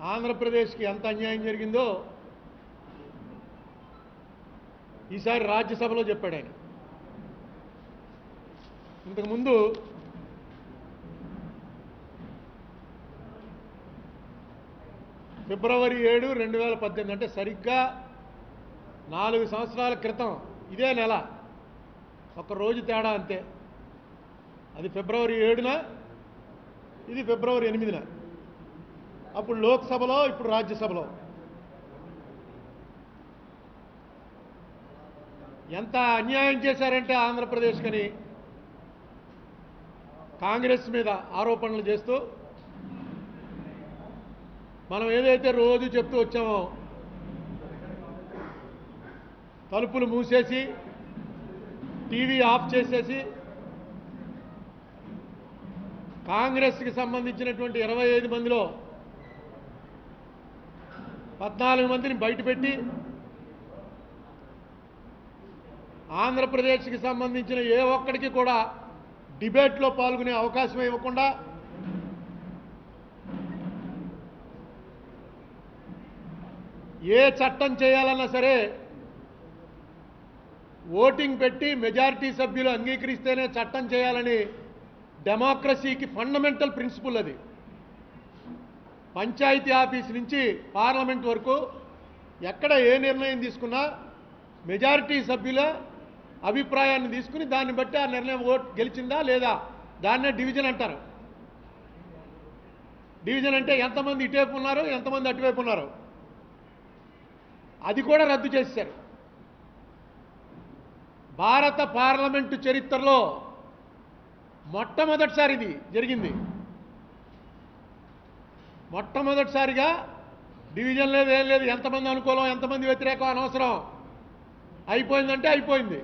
ఆంధ్రప్రదేశ్కి ఎంత అన్యాయం జరిగిందో ఈసారి రాజ్యసభలో చెప్పాడు ఆయన ఇంతకుముందు ఫిబ్రవరి ఏడు రెండు వేల పద్దెనిమిది అంటే సరిగ్గా నాలుగు సంవత్సరాల క్రితం ఇదే నెల ఒక రోజు తేడా అంతే అది ఫిబ్రవరి ఏడున ఇది ఫిబ్రవరి ఎనిమిదిన అప్పుడు లోక్సభలో ఇప్పుడు రాజ్యసభలో ఎంత అన్యాయం చేశారంటే ఆంధ్రప్రదేశ్కని కాంగ్రెస్ మీద ఆరోపణలు చేస్తూ మనం ఏదైతే రోజు చెప్తూ వచ్చామో తలుపులు మూసేసి టీవీ ఆఫ్ చేసేసి కాంగ్రెస్కి సంబంధించినటువంటి ఇరవై ఐదు మందిలో పద్నాలుగు మందిని బయటపెట్టి ఆంధ్రప్రదేశ్కి సంబంధించిన ఏ ఒక్కడికి కూడా డిబేట్లో పాల్గొనే అవకాశం ఇవ్వకుండా ఏ చట్టం చేయాలన్నా సరే ఓటింగ్ పెట్టి మెజారిటీ సభ్యులు అంగీకరిస్తేనే చట్టం చేయాలని డెమోక్రసీకి ఫండమెంటల్ ప్రిన్సిపల్ అది పంచాయతీ ఆఫీస్ నుంచి పార్లమెంట్ వరకు ఎక్కడ ఏ నిర్ణయం తీసుకున్నా మెజారిటీ సభ్యుల అభిప్రాయాన్ని తీసుకుని దాన్ని బట్టి ఆ నిర్ణయం ఓట్ గెలిచిందా లేదా దాన్నే డివిజన్ అంటారు డివిజన్ అంటే ఎంతమంది ఇటువైపు ఉన్నారు ఎంతమంది అటువైపు ఉన్నారు అది కూడా రద్దు చేశారు భారత పార్లమెంటు చరిత్రలో మొట్టమొదటిసారి ఇది జరిగింది మొట్టమొదటిసారిగా డివిజన్ లేదు ఏం లేదు ఎంతమంది అనుకూలం ఎంతమంది వ్యతిరేకం అనవసరం అయిపోయిందంటే అయిపోయింది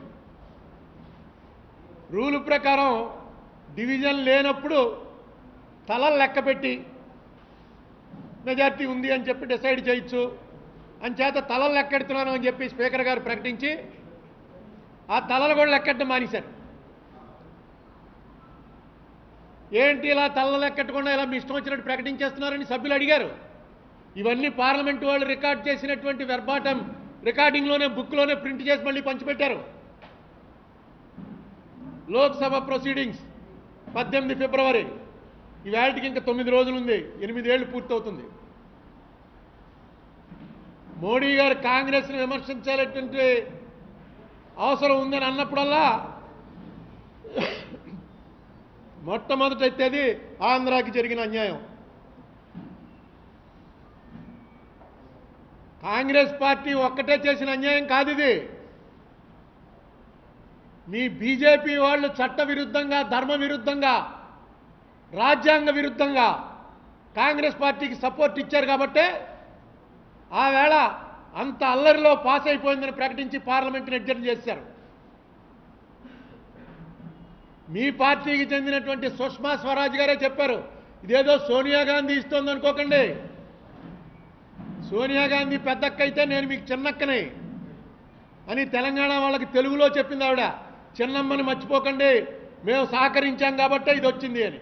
రూలు ప్రకారం డివిజన్ లేనప్పుడు తలలు లెక్క పెట్టి మెజార్టీ ఉంది అని చెప్పి డిసైడ్ చేయొచ్చు అంచేత తలలు లెక్కెడుతున్నాను అని చెప్పి స్పీకర్ గారు ప్రకటించి ఆ తలలు కూడా లెక్కెట్టడం మానేశారు ఏంటి ఇలా తలలు లెక్కెట్టకుండా ఇలా మీ ఇష్టం వచ్చినట్టు ప్రకటించేస్తున్నారని సభ్యులు అడిగారు ఇవన్నీ పార్లమెంట్ వాళ్ళు రికార్డ్ చేసినటువంటి వెర్బాటం రికార్డింగ్లోనే బుక్లోనే ప్రింట్ చేసి మళ్ళీ పంచిపెట్టారు లోక్సభ ప్రొసీడింగ్స్ పద్దెనిమిది ఫిబ్రవరి ఈవేళకి ఇంకా తొమ్మిది రోజులు ఉంది ఎనిమిదేళ్లు పూర్తవుతుంది మోడీ గారు కాంగ్రెస్ని విమర్శించాలటువంటి అవసరం ఉందని అన్నప్పుడల్లా మొట్టమొదట ఎత్తేది ఆంధ్రాకి జరిగిన అన్యాయం కాంగ్రెస్ పార్టీ ఒక్కటే చేసిన అన్యాయం కాదు ఇది మీ బీజేపీ వాళ్ళు చట్ట విరుద్ధంగా ధర్మ విరుద్ధంగా రాజ్యాంగ విరుద్ధంగా కాంగ్రెస్ పార్టీకి సపోర్ట్ ఇచ్చారు కాబట్టే ఆ వేళ అంత అల్లరిలో పాస్ అయిపోయిందని ప్రకటించి పార్లమెంట్ని అడ్జర్న్ చేశారు మీ పార్టీకి చెందినటువంటి సుష్మా స్వరాజ్ గారే చెప్పారు ఇదేదో సోనియా గాంధీ ఇస్తోంది అనుకోకండి సోనియా గాంధీ పెద్దక్క అయితే నేను మీకు చిన్నక్కనే అని తెలంగాణ వాళ్ళకి తెలుగులో చెప్పింది ఆవిడ చిన్నమ్మని మర్చిపోకండి మేము సహకరించాం కాబట్టే ఇది వచ్చింది అని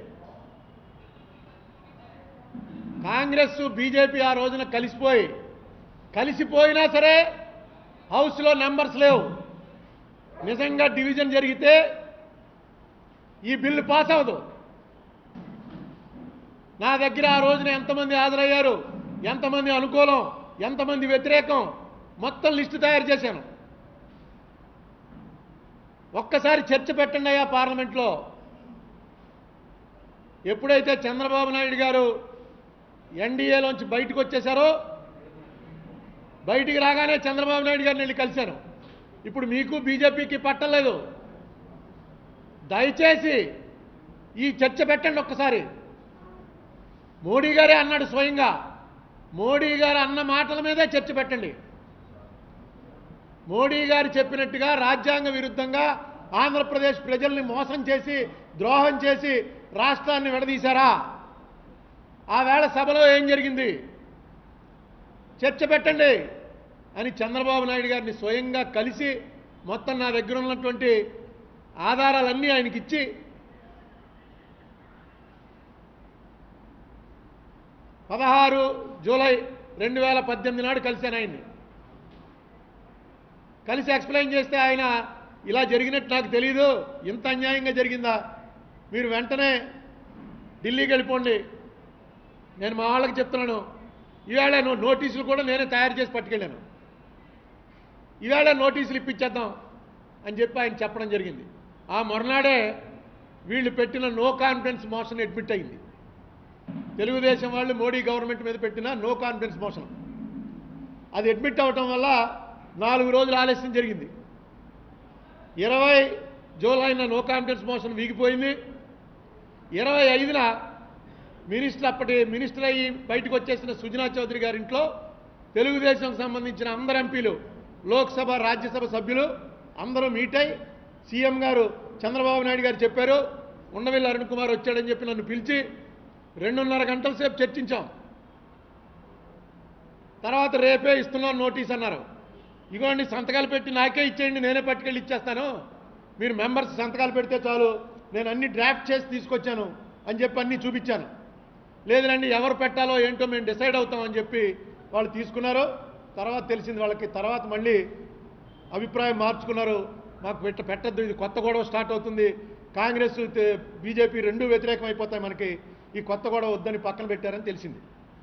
కాంగ్రెస్ బీజేపీ ఆ రోజున కలిసిపోయి కలిసిపోయినా సరే హౌస్లో నెంబర్స్ లేవు నిజంగా డివిజన్ జరిగితే ఈ బిల్లు పాస్ అవ్వదు నా దగ్గర ఆ రోజున ఎంతమంది హాజరయ్యారు ఎంతమంది అనుకూలం ఎంతమంది వ్యతిరేకం మొత్తం లిస్టు తయారు చేశాను ఒక్కసారి చర్చ పెట్టండి అయ్యా పార్లమెంట్లో ఎప్పుడైతే చంద్రబాబు నాయుడు గారు ఎన్డీఏలోంచి బయటకు వచ్చేశారో బయటికి రాగానే చంద్రబాబు నాయుడు గారిని వెళ్ళి కలిశాను ఇప్పుడు మీకు బీజేపీకి పట్టలేదు దయచేసి ఈ చర్చ పెట్టండి ఒక్కసారి మోడీ గారే అన్నాడు స్వయంగా మోడీ గారు అన్న మాటల మీదే చర్చ పెట్టండి మోడీ గారు చెప్పినట్టుగా రాజ్యాంగ విరుద్ధంగా ఆంధ్రప్రదేశ్ ప్రజల్ని మోసం చేసి ద్రోహం చేసి రాష్ట్రాన్ని విడదీశారా ఆ వేళ సభలో ఏం జరిగింది చర్చ పెట్టండి అని చంద్రబాబు నాయుడు గారిని స్వయంగా కలిసి మొత్తం నా దగ్గర ఉన్నటువంటి ఆధారాలన్నీ ఆయనకి ఇచ్చి పదహారు జూలై రెండు వేల పద్దెనిమిది నాడు కలిశాను ఆయన్ని కలిసి ఎక్స్ప్లెయిన్ చేస్తే ఆయన ఇలా జరిగినట్టు నాకు తెలియదు ఇంత అన్యాయంగా జరిగిందా మీరు వెంటనే ఢిల్లీకి వెళ్ళిపోండి నేను మా వాళ్ళకి చెప్తున్నాను ఈవేళ నో- నోటీసులు కూడా నేనే తయారు చేసి పట్టుకెళ్ళాను ఈవేళ నోటీసులు ఇప్పించేద్దాం అని చెప్పి ఆయన చెప్పడం జరిగింది ఆ మరునాడే వీళ్ళు పెట్టిన నో కాన్ఫిడెన్స్ మోషన్ అడ్మిట్ అయింది తెలుగుదేశం వాళ్ళు మోడీ గవర్నమెంట్ మీద పెట్టిన నో కాన్ఫిడెన్స్ మోషన్ అది అడ్మిట్ అవ్వటం వల్ల నాలుగు రోజులు ఆలస్యం జరిగింది ఇరవై జూలైన నో కాన్ఫిడెన్స్ మోషన్ వీగిపోయింది ఇరవై ఐదున మినిస్టర్ అప్పటి మినిస్టర్ అయ్యి బయటకు వచ్చేసిన సుజనా చౌదరి గారి ఇంట్లో తెలుగుదేశంకి సంబంధించిన అందరు ఎంపీలు లోక్సభ రాజ్యసభ సభ్యులు అందరూ మీట్ అయి సీఎం గారు చంద్రబాబు నాయుడు గారు చెప్పారు ఉండవెల్లి అరుణ్ కుమార్ వచ్చాడని చెప్పి నన్ను పిలిచి రెండున్నర గంటల సేపు చర్చించాం తర్వాత రేపే ఇస్తున్నాను నోటీస్ అన్నారు ఇగోండి సంతకాలు పెట్టి నాకే ఇచ్చేయండి నేనే పట్టుకెళ్ళి ఇచ్చేస్తాను మీరు మెంబర్స్ సంతకాలు పెడితే చాలు నేను అన్ని డ్రాఫ్ట్ చేసి తీసుకొచ్చాను అని చెప్పి అన్నీ చూపించాను లేదండి ఎవరు పెట్టాలో ఏంటో మేము డిసైడ్ అవుతామని చెప్పి వాళ్ళు తీసుకున్నారు తర్వాత తెలిసింది వాళ్ళకి తర్వాత మళ్ళీ అభిప్రాయం మార్చుకున్నారు మాకు పెట్ట పెట్టద్దు ఇది కొత్త గొడవ స్టార్ట్ అవుతుంది కాంగ్రెస్ తే- బీజేపీ రెండు వ్యతిరేకం అయిపోతాయి మనకి ఈ కొత్త గొడవ వద్దని పక్కన పెట్టారని తెలిసింది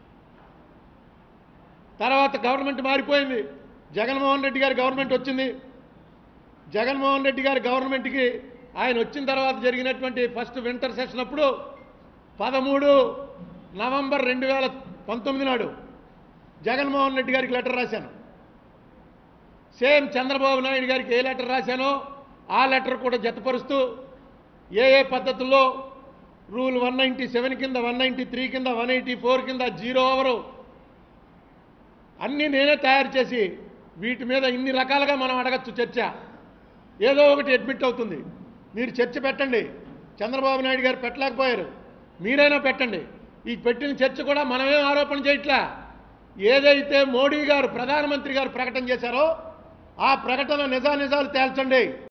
తర్వాత గవర్నమెంట్ మారిపోయింది జగన్మోహన్ రెడ్డి గారి గవర్నమెంట్ వచ్చింది జగన్మోహన్ రెడ్డి గారి గవర్నమెంట్కి ఆయన వచ్చిన తర్వాత జరిగినటువంటి ఫస్ట్ వింటర్ సెషన్ అప్పుడు పదమూడు నవంబర్ రెండు వేల పంతొమ్మిది నాడు జగన్మోహన్ రెడ్డి గారికి లెటర్ రాశాను సేమ్ చంద్రబాబు నాయుడు గారికి ఏ లెటర్ రాశానో ఆ లెటర్ కూడా జతపరుస్తూ ఏ ఏ పద్ధతుల్లో రూల్ వన్ నైంటీ సెవెన్ కింద వన్ నైంటీ త్రీ కింద వన్ ఎయిటీ ఫోర్ కింద జీరో ఓవరు అన్నీ నేనే తయారు చేసి వీటి మీద ఇన్ని రకాలుగా మనం అడగచ్చు చర్చ ఏదో ఒకటి అడ్మిట్ అవుతుంది మీరు చర్చ పెట్టండి చంద్రబాబు నాయుడు గారు పెట్టలేకపోయారు మీరైనా పెట్టండి ఈ పెట్టిన చర్చ కూడా మనమేం ఆరోపణ చేయట్లా ఏదైతే మోడీ గారు ప్రధానమంత్రి గారు ప్రకటన చేశారో ఆ ప్రకటన నిజానిజాలు తేల్చండి